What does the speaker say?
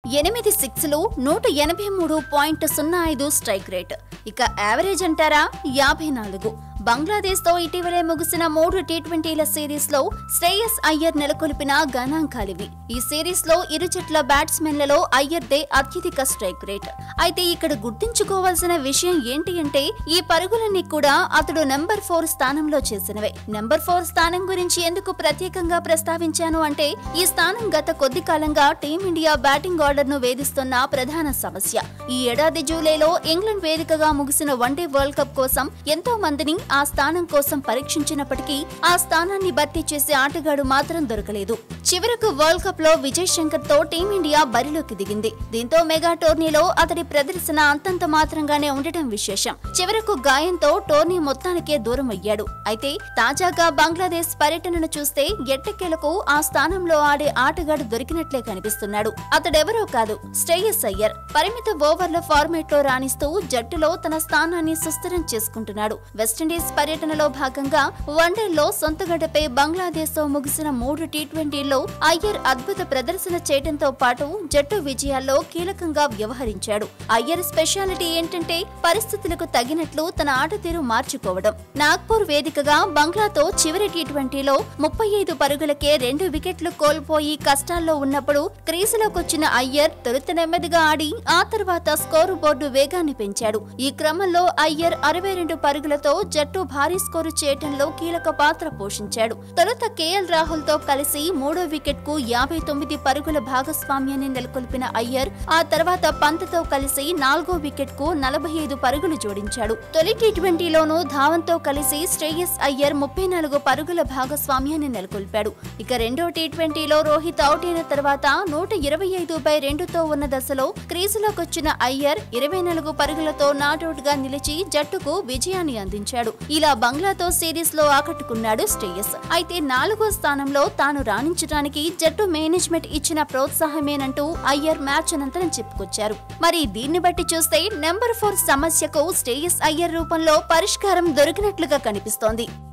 ఎనిమిది సిక్స్లు నూట ఎనభై మూడు పాయింట్ సున్నా ఐదు స్ట్రైక్ రేట్ ఇక యావరేజ్ అంటారా యాభై నాలుగు బంగ్లాదేశ్తో ఇటీవలే ముగిసిన మూడు టీ ట్వంటీల సిరీస్ లో శ్రేయస్ అయ్యర్ నెలకొల్పిన గణాంకాలివి ఈ సిరీస్ లో ఇరు జట్ల బ్యాట్స్మెన్లలో అయ్యర్దే అత్యధిక స్ట్రైక్ రేట్ అయితే ఇక్కడ గుర్తుంచుకోవాల్సిన విషయం ఏంటి అంటే ఈ పరుగులన్నీ కూడా అతడు నెంబర్ ఫోర్ స్థానంలో చేసినవే నెంబర్ ఫోర్ స్థానం గురించి ఎందుకు ప్రత్యేకంగా ప్రస్తావించాను అంటే ఈ స్థానం గత కొద్ది కాలంగా టీమిండియా బ్యాటింగ్ ఆర్డర్ ను వేధిస్తున్న ప్రధాన సమస్య ఈ ఏడాది జూలైలో ఇంగ్లాండ్ వేదికగా ముగిసిన వన్డే వరల్డ్ కప్ కోసం ఎంతో మందిని ఆ స్థానం కోసం పరీక్షించినప్పటికీ ఆ స్థానాన్ని భర్తీ చేసే ఆటగాడు మాత్రం దొరకలేదు చివరకు వరల్డ్ కప్ లో విజయ్ శంకర్ తో టీమిండియా బరిలోకి దిగింది దీంతో మెగా టోర్నీలో అతడి ప్రదర్శన అంతంత మాత్రంగానే ఉండటం విశేషం చివరకు గాయంతో టోర్నీ మొత్తానికే దూరం అయ్యాడు అయితే తాజాగా బంగ్లాదేశ్ పర్యటనను చూస్తే ఎట్టకేలకు ఆ స్థానంలో ఆడే ఆటగాడు దొరికినట్లే కనిపిస్తున్నాడు అతడెవరో కాదు శ్రేయస్ అయ్యర్ పరిమిత ఓవర్ల ఫార్మేట్ లో రాణిస్తూ జట్టులో తన స్థానాన్ని సుస్థిరం చేసుకుంటున్నాడు వెస్టిండీస్ పర్యటనలో భాగంగా వన్డేల్లో సొంతగడ్డపై బంగ్లాదేశ్ తో ముగిసిన మూడు టీ ట్వంటీల్లో అయ్యర్ అద్భుత ప్రదర్శన చేయడంతో పాటు జట్టు విజయాల్లో కీలకంగా వ్యవహరించాడు అయ్యర్ స్పెషాలిటీ ఏంటంటే పరిస్థితులకు తగినట్లు తన ఆట తీరు మార్చుకోవడం నాగ్పూర్ వేదికగా బంగ్లాతో చివరి టీ ట్వంటీలో ముప్పై ఐదు పరుగులకే రెండు వికెట్లు కోల్పోయి కష్టాల్లో ఉన్నప్పుడు క్రీజులోకొచ్చిన అయ్యర్ తొలుత నెమ్మదిగా ఆడి ఆ తర్వాత స్కోరు బోర్డు వేగాన్ని పెంచాడు ఈ క్రమంలో అయ్యర్ అరవై రెండు పరుగులతో జట్టు భారీ స్కోరు చేయటంలో కీలక పాత్ర పోషించాడు తొలుత కేఎల్ రాహుల్ తో కలిసి మూడో వికెట్ కు యాభై తొమ్మిది పరుగుల భాగస్వామ్యాన్ని నెలకొల్పిన అయ్యర్ ఆ తర్వాత పంత్తో కలిసి నాలుగో వికెట్ కు నలభై ఐదు పరుగులు జోడించాడు తొలి టీ ట్వంటీలోనూ ధావన్తో కలిసి శ్రేయస్ అయ్యర్ ముప్పై నాలుగు పరుగుల భాగస్వామ్యాన్ని నెలకొల్పాడు ఇక రెండో టీ ట్వంటీలో రోహిత్ అవుట్ అయిన తర్వాత నూట ఇరవై ఐదు బై రెండుతో ఉన్న దశలో క్రీజులోకొచ్చిన అయ్యర్ ఇరవై నాలుగు పరుగులతో నాటౌట్ గా నిలిచి జట్టుకు విజయాన్ని అందించాడు ఇలా బంగ్లాతో సిరీస్ లో ఆకట్టుకున్నాడు శ్రేయస్ అయితే నాలుగో స్థానంలో తాను రాణించడానికి జట్టు మేనేజ్మెంట్ ఇచ్చిన ప్రోత్సాహమేనంటూ అయ్యర్ మ్యాచ్ అనంతరం చెప్పుకొచ్చారు మరి దీన్ని బట్టి చూస్తే నెంబర్ ఫోర్ సమస్యకు శ్రేయస్ అయ్యర్ రూపంలో పరిష్కారం దొరికినట్లుగా కనిపిస్తోంది